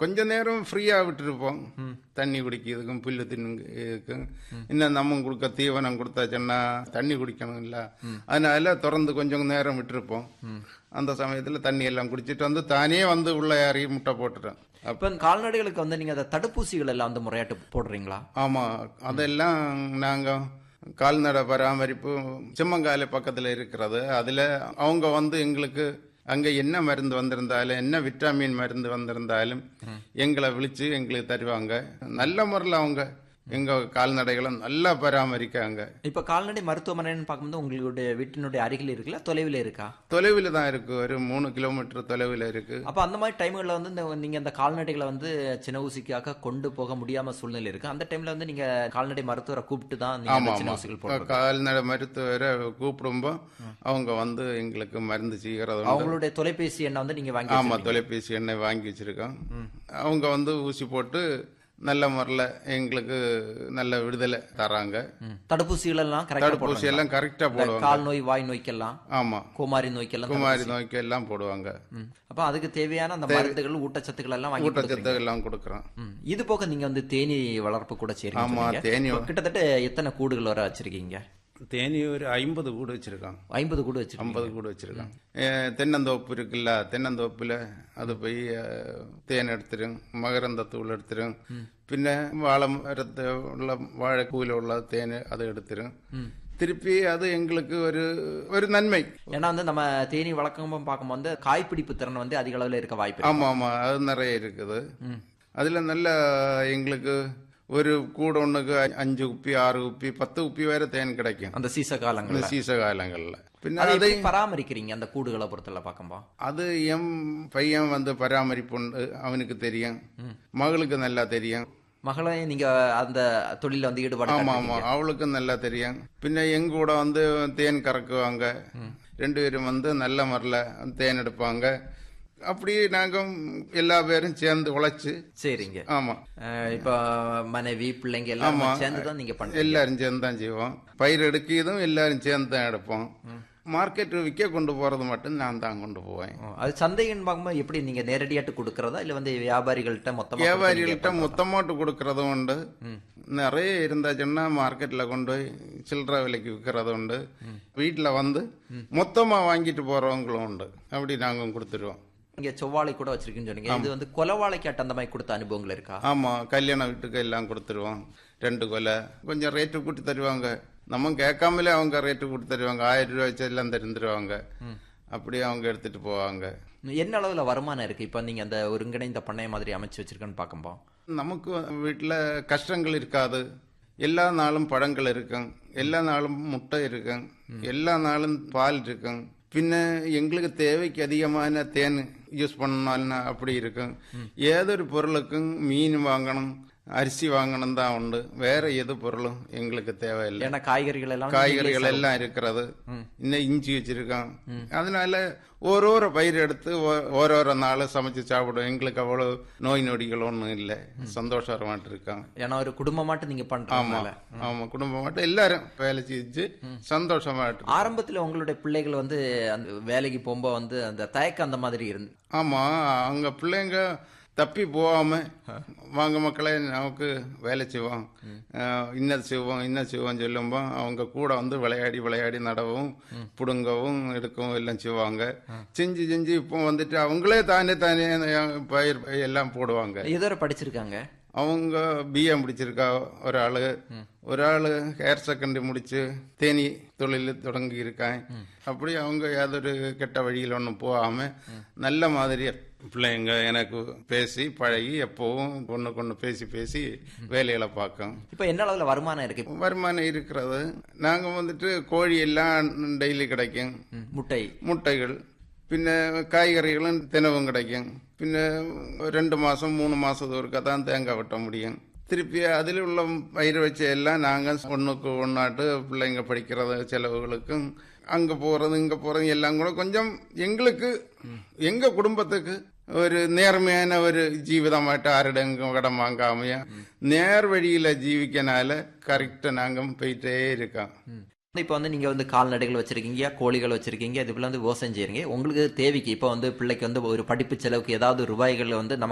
கொஞ்ச நேரம் ஃப்ரீயா விட்டுருப்போம் தண்ணி குடிக்கிறதுக்கும் புல்லு தின்னுக்கும் இன்னும் நம்ம கொடுக்க தீவனம் கொடுத்தாச்சுன்னா தண்ணி குடிக்கணும் இல்ல அதனால திறந்து கொஞ்சம் நேரம் விட்டுருப்போம் அந்த சமயத்துல தண்ணி எல்லாம் குடிச்சிட்டு வந்து தானே வந்து உள்ள ஏறி முட்டை போட்டுட்டோம் இப்ப கால்நடைகளுக்கு வந்து நீங்க அந்த தடுப்பூசிகள் எல்லாம் வந்து முறையாட்டு போடுறீங்களா ஆமா அதெல்லாம் நாங்க கால்நடை பராமரிப்பு சிம்மங்காலை பக்கத்துல இருக்கிறது அதுல அவங்க வந்து எங்களுக்கு அங்க என்ன மருந்து வந்திருந்தாலும் என்ன விட்டாமின் மருந்து வந்திருந்தாலும் எங்களை விழிச்சு எங்களுக்கு தருவாங்க நல்ல முறையில் அவங்க எங்க கால்நடைகளை நல்லா பராமரிக்காங்க இப்ப கால்நடை மருத்துவமனைன்னு பார்க்கும்போது உங்களுடைய வீட்டினுடைய அருகில் இருக்குல்ல தொலைவில் இருக்கா தொலைவில் தான் இருக்கு ஒரு மூணு கிலோமீட்டர் தொலைவில் இருக்கு அப்ப அந்த மாதிரி டைம்களில் வந்து இந்த நீங்க அந்த கால்நடைகளை வந்து சின்ன ஊசிக்காக கொண்டு போக முடியாம சூழ்நிலை இருக்கு அந்த டைம்ல வந்து நீங்க கால்நடை மருத்துவரை கூப்பிட்டு தான் நீங்க அந்த ஆமா சின்ன ஆமா ஊசிகள் போடுறது கால்நடை மருத்துவரை கூப்பிடும்போது அவங்க வந்து எங்களுக்கு மருந்து செய்கிறது உண்டு. அவங்களுடைய தொலைபேசி எண்ணை வந்து நீங்க வாங்கி ஆமா தொலைபேசி எண்ணை வாங்கி வச்சிருக்கோம் அவங்க வந்து ஊசி போட்டு நல்ல முறையில் எங்களுக்கு நல்ல விடுதலை தராங்க ம். தடுப்பூசிகள் எல்லாம் கரெக்டா தடுப்பூசி எல்லாம் கரெக்டா போடுவாங்க கால் நோய் வாய் நோய்க்கெல்லாம் ஆமா கோமாரி நோய்க்கெல்லாம் குமாரி நோய்க்கு எல்லாம் போடுவாங்க ம். அப்ப அதுக்கு தேவையான அந்த மருந்துகள் ஊட்டச்சத்துக்கள் எல்லாம் வாங்கி கொடுக்குறீங்க. ஊட்டச்சத்து எல்லாம் கொடுக்குறோம் ம். இது போக நீங்க வந்து தேனி வளர்ப்பு கூட செய்றீங்க ஆமா, சொன்னீங்க. தேனி இப்ப கிட்டத்தட்ட எத்தனை கூடுகள் வர வச்சிருக்கீங்க தேனி ஒரு ஐம்பது கூடு வச்சிருக்கான் ஐம்பது கூடு வச்சிருக்கீங்க ஐம்பது கூடு வச்சிருக்கான் அஹ் தென்னந்தோப்பு இருக்குல்ல தென்னந்தோப்புல அது போய் அஹ், தேன் எடுத்துரும் மகரந்த தூள் எடுத்துரும் பின்ன வாழை மரத்து உள்ள வாழைப்பூவில் உள்ள தேன் அது எடுத்துரும் திருப்பி அது எங்களுக்கு ஒரு ஒரு நன்மை ஏன்னா வந்து நம்ம தேனி வளர்க்கும் பார்க்கும்போது வந்து காய்பிடிப்பு திறன் வந்து அதிக அளவுல இருக்க வாய்ப்பு இருக்கு. ஆமா ஆமா அது நிறைய இருக்குது அதுல நல்ல எங்களுக்கு ஒரு கூட ஒண்ணுக்கு அஞ்சு குப்பி ஆறு குப்பி பத்து குப்பி வரை தேன் கிடைக்கும் அந்த சீச காலங்கள்ல இந்த சீச காலங்கள்ல பின்ன அதை அதை எப்படி பராமரிக்கிறீங்க அந்த கூடுகளை பொறுத்தல பார்க்கும்போது அது என் பையன் வந்து பராமரிப்பு உண்டு அவனுக்கு தெரியும் மகளுக்கு நல்லா தெரியும் மகளை நீங்க அந்த தொழில வந்து ஈடுபாடு ஆமா காட்டுறீங்க. ஆமா அவளுக்கும் நல்லா தெரியும் பின்ன எங்க கூட வந்து தேன் கறக்குவாங்க ரெண்டு பேரும் வந்து நல்ல முறையில் தேன் எடுப்பாங்க அப்படி நாங்க எல்லா பேரும் சேர்ந்து உழைச்சு சரிங்க ஆமா அஹ் இப்ப மனைவி பிள்ளைங்க எல்லாம் சேர்ந்து தான் நீங்க பண்றீங்க எல்லாரும் சேர்ந்து தான் செய்வோம் பயிர் எடுக்கிறதும் எல்லாரும் சேர்ந்து தான் எடுப்போம் மார்க்கெட் விற்க கொண்டு போறது மட்டும் நான் தான் கொண்டு போவேன் ஓ, அது சந்தைன்னு பார்க்கும்போது எப்படி நீங்க நேரடியாட்டு கொடுக்கறதா இல்ல வந்து வியாபாரிகள்கிட்ட மொத்தமா வியாபாரிகள்கிட்ட மொத்தமாட்டு கொடுக்கறதும் உண்டு நிறைய இருந்தாச்சுன்னா மார்க்கெட்ல கொண்டு போய் சில்லறை விலைக்கு விற்கிறதும் உண்டு வீட்டுல வந்து மொத்தமா வாங்கிட்டு போறவங்களும் உண்டு அப்படி நாங்க கொடுத்துருவோம் இங்க செவ்வாழை கூட வச்சிருக்கீங்கன்னு சொன்னீங்க இது வந்து கொலவாழைக்காட்டு அந்த மாதிரி கொடுத்த அனுபவங்கள் இருக்கா ஆமா கல்யாண வீட்டுக்கு எல்லாம் கொடுத்துருவோம் ரெண்டு கொலை கொஞ்சம் ரேட்டு கூட்டி தருவாங்க நம்ம கேட்காமலே அவங்க ரேட்டு கூட்டி தருவாங்க ஆயிரம் ரூபாய் வச்சு எல்லாம் தருந்துருவாங்க அப்படியே அவங்க எடுத்துட்டு போவாங்க என்ன அளவுல வருமானம் இருக்கு இப்ப நீங்க அந்த ஒருங்கிணைந்த பண்ணை மாதிரி அமைச்சு வச்சிருக்கேன்னு பார்க்கும்போது நமக்கு வீட்டில் கஷ்டங்கள் இருக்காது எல்லா நாளும் பழங்கள் இருக்கும் எல்லா நாளும் முட்டை இருக்கும் எல்லா நாளும் பால் இருக்கும் பின்ன எங்களுக்கு தேவைக்கு அதிகமான தேன் யூஸ் பண்ணாலும் அப்படி இருக்கும் ஏதொரு பொருளுக்கும் மீன் வாங்கணும் அரிசி வாங்கணும் தான் உண்டு வேற எது பொருளும் எங்களுக்கு தேவையில்லை ஏன்னா காய்கறிகள் எல்லாம் காய்கறிகள் எல்லாம் இருக்கிறது இன்னும் இஞ்சி வச்சிருக்கோம் அதனால ஓரோரோ பயிர் எடுத்து ஓ- ஓரோரோ நாள் சமைச்சு சாப்பிடுவோம் எங்களுக்கு அவ்வளவு நோய் நொடிகள் ஒன்றும் இல்லை சந்தோஷமாட்டு இருக்கோம் ஏன்னா ஒரு குடும்பமாட்டு நீங்க ஆமா பண்றதுனால ஆமா குடும்பம் மட்டும் எல்லாரும் வேலை செஞ்சு சந்தோஷமாட்டு ஆரம்பத்துல உங்களுடைய பிள்ளைகள் வந்து அந்த வேலைக்கு போகும்போது வந்து அந்த தயக்கம் அந்த மாதிரி இருந்து ஆமா அங்க பிள்ளைங்க தப்பி போகாம வாங்க மக்களே நமக்கு வேலை செய்வோம் அஹ், இன்னது செய்வோம் இன்னது செய்வோம் சொல்லும்போ அவங்க கூட வந்து விளையாடி விளையாடி நடவும் புடுங்கவும் எடுக்கவும் எல்லாம் செய்வாங்க செஞ்சு செஞ்சு இப்போ வந்துட்டு அவங்களே தானே தானே பயிர் எல்லாம் போடுவாங்க எதோ படிச்சிருக்காங்க அவங்க பிஏ முடிச்சிருக்கா ஒரு ஆளு ஒரு ஆளு ஹையர் செகண்டரி முடிச்சு தேனி தொழில் தொடங்கி இருக்கான் அப்படி அவங்க யாதொரு கெட்ட வழியில் ஒன்றும் போகாம நல்ல மாதிரி பிள்ளைங்க எனக்கு பேசி பழகி எப்பவும் ஒன்று கொண்டு பேசி பேசி வேலைகளை பார்க்கும் இப்ப என்ன அளவுல வருமானம் இருக்கு வருமானம் இருக்கிறது நாங்கள் வந்துட்டு கோழி எல்லாம் டெய்லி கிடைக்கும் ம், முட்டை முட்டைகள் பின்ன காய்கறிகளும் தினமும் கிடைக்கும் பின்ன ரெண்டு மாசம் மூணு மாசத்துக்கு ஒருக்கா தான் தேங்காய் வெட்ட முடியும் திருப்பி அதில் உள்ள பயிர் வச்ச எல்லாம் நாங்கள் ஒன்றுக்கு ஒன்றாட்டு பிள்ளைங்க படிக்கிறது செலவுகளுக்கும் அங்கே போகிறது இங்கே போகிறது எல்லாம் கூட கொஞ்சம் எங்களுக்கு எங்கள் குடும்பத்துக்கு ஒரு நேர்மையான ஒரு ஜீவிதமாയിട്ട് ആരുടെയും കടം വാങ്ങാമയ നേർ വഴിയില ജീവിക്കാനാല് കറക്റ്റ് നാങ്കം പോയിട്ടേ ഇരിക്കാം இப்போ வந்து நீங்க வந்து கால்நடைகள் வச்சிருக்கீங்க கோழிகள் வச்சிருக்கீங்க இதுக்குள்ள வந்து விவசாயம் செய்றீங்க உங்களுக்கு தேவைக்கு இப்போ வந்து பிள்ளைக்கு வந்து ஒரு படிப்பு செலவுக்கு ஏதாவது ரூபாய்கள் வந்து நம்ம